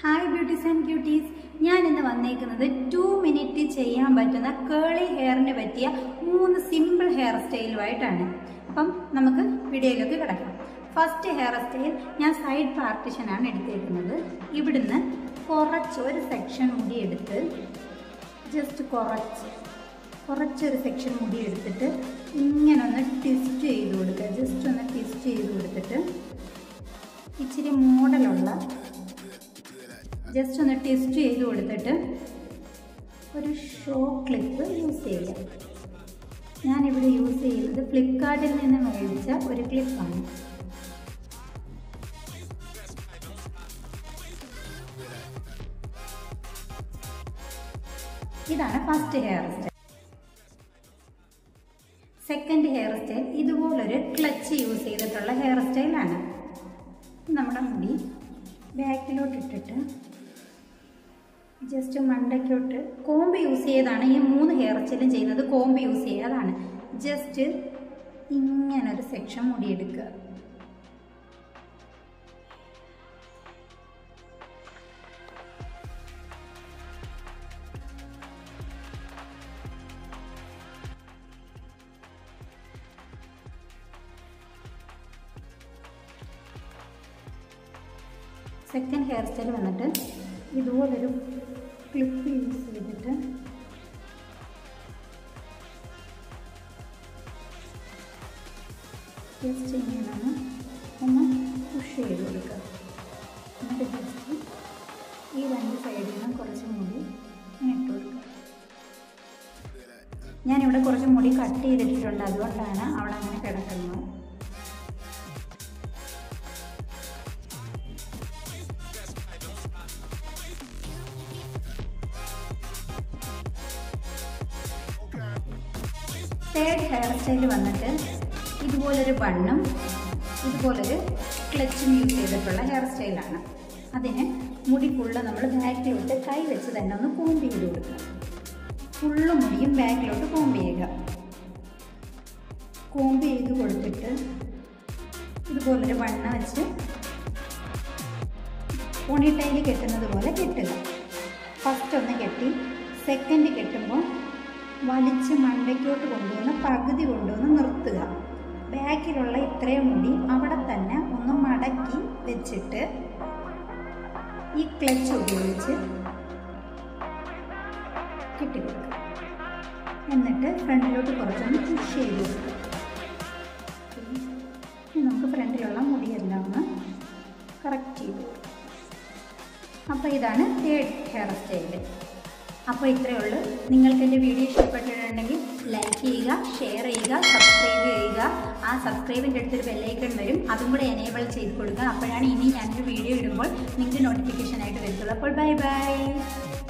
hi beauties and quotes ഞാൻ ഇന്ന് വന്നേക്കുന്നത് ടു മിനിറ്റ് ചെയ്യാൻ പറ്റുന്ന കേളി ഹെയറിന് പറ്റിയ മൂന്ന് സിമ്പിൾ ഹെയർ സ്റ്റൈലുമായിട്ടാണ് അപ്പം നമുക്ക് വീഡിയോയിലേക്ക് കിടക്കാം ഫസ്റ്റ് ഹെയർ സ്റ്റൈൽ ഞാൻ സൈഡ് പാർട്ടിഷനാണ് എടുത്തേക്കുന്നത് ഇവിടുന്ന് കുറച്ച് ഒരു സെക്ഷൻ മുടി എടുത്ത് ജസ്റ്റ് കുറച്ച് കുറച്ചൊരു സെക്ഷൻ മുടി എടുത്തിട്ട് ഇങ്ങനെ ഒന്ന് ട്വിസ്റ്റ് ചെയ്ത് കൊടുക്കുക ജസ്റ്റ് ഒന്ന് ട്വിസ്റ്റ് ചെയ്ത് കൊടുത്തിട്ട് ഇച്ചിരി മോഡലുള്ള ജസ്റ്റ് ഒന്ന് ടെസ്റ്റ് ചെയ്ത് കൊടുത്തിട്ട് ഒരു ഷോ ക്ലിപ്പ് യൂസ് ചെയ്യാം ഞാനിവിടെ യൂസ് ചെയ്യുന്നത് ഫ്ലിപ്കാർട്ടിൽ നിന്ന് മേടിച്ച ഒരു ക്ലിപ്പാണ് ഇതാണ് first hair style second hair style ഇതുപോലൊരു ക്ലച്ച് യൂസ് ചെയ്തിട്ടുള്ള ഹെയർ സ്റ്റൈലാണ് നമ്മുടെ മുടി ബാക്കിലോട്ട് ഇട്ടിട്ട് ജസ്റ്റ് മണ്ടയ്ക്കോട്ട് കോമ്പ് യൂസ് ചെയ്താണ് ഈ മൂന്ന് ഹെയർ സ്റ്റൈലും ചെയ്യുന്നത് കോമ്പ് യൂസ് ചെയ്യാതാണ് ജസ്റ്റ് ഇങ്ങനൊരു സെക്ഷൻ മുടിയെടുക്കുക സെക്കൻഡ് ഹെയർ സ്റ്റൈൽ വന്നിട്ട് ഇതുപോലൊരു ക്ലിപ്പ് യൂസ് ചെയ്തിട്ട് ജസ്റ്റ് ഇങ്ങനെ ഒന്ന് പുഷ് ചെയ്ത് കൊടുക്കുക എന്നിട്ട് ജസ്റ്റ് ഈ രണ്ട് സൈഡിൽ നിന്നും കുറച്ച് മുടി ഇങ്ങനെ ഇട്ട് കൊടുക്കുക ഞാനിവിടെ കുറച്ച് മുടി കട്ട് ചെയ്തിട്ടുണ്ട് അതുകൊണ്ടാണ് അവിടെ അങ്ങനെ കിടക്കുന്നത് തേർഡ് ഹെയർ സ്റ്റൈൽ വന്നിട്ട് ഇതുപോലൊരു ബണ്ണും ഇതുപോലൊരു ക്ലച്ചും യൂസ് ചെയ്തിട്ടുള്ള ഹെയർ സ്റ്റൈലാണ് അതിന് മുടി ഫുള്ള് നമ്മൾ ബാക്കിലോട്ട് കൈ വെച്ച് തന്നെ ഒന്ന് കോമ്പ് ചെയ്ത് കൊടുക്കുക ഫുള്ള് മുടിയും ബാക്കിലോട്ട് കോമ്പ് ചെയ്യുക കോമ്പ് ചെയ്ത് കൊടുത്തിട്ട് ഇതുപോലൊരു വണ്ണ വെച്ച് പോണിട്ടൈൽ കെട്ടുന്നത് പോലെ കെട്ടുക ഫസ്റ്റ് ഒന്ന് കെട്ടി സെക്കൻഡ് കെട്ടുമ്പോൾ വലിച്ച് മണ്ടയ്ക്കോട്ട് കൊണ്ടുവന്ന് പകുതി കൊണ്ടുവന്ന് നിർത്തുക ബാക്കിലുള്ള ഇത്രയും മുടി അവിടെ തന്നെ ഒന്ന് മടക്കി വെച്ചിട്ട് ഈ ക്ലച്ച് ഉപയോഗിച്ച് കെട്ടിക്കൊടുക്കുക എന്നിട്ട് ഫ്രണ്ടിലോട്ട് കുറച്ചൊന്ന് പുഷ് ചെയ്ത് കൊടുക്കുക ഇനി നമുക്ക് ഫ്രണ്ടിലുള്ള മുടിയെല്ലാം ഒന്ന് കറക്റ്റ് ചെയ്ത് കൊടുക്കുക അപ്പോൾ ഇതാണ് തേർഡ് ഹെയർ സ്റ്റൈല് അപ്പോൾ ഇത്രയേ ഉള്ളൂ നിങ്ങൾക്ക് എൻ്റെ വീഡിയോ ഇഷ്ടപ്പെട്ടിട്ടുണ്ടെങ്കിൽ ലൈക്ക് ചെയ്യുക ഷെയർ ചെയ്യുക സബ്സ്ക്രൈബ് ചെയ്യുക ആ സബ്സ്ക്രൈബിൻ്റെ അടുത്തൊരു ബെല്ലൈക്കൺ വരും അതും കൂടെ എനേബിൾ ചെയ്ത് കൊടുക്കുക അപ്പോഴാണ് ഇനി ഞാനൊരു വീഡിയോ ഇടുമ്പോൾ നിങ്ങൾക്ക് നോട്ടിഫിക്കേഷൻ ആയിട്ട് വരത്തുള്ളൂ അപ്പോൾ ബൈ ബൈ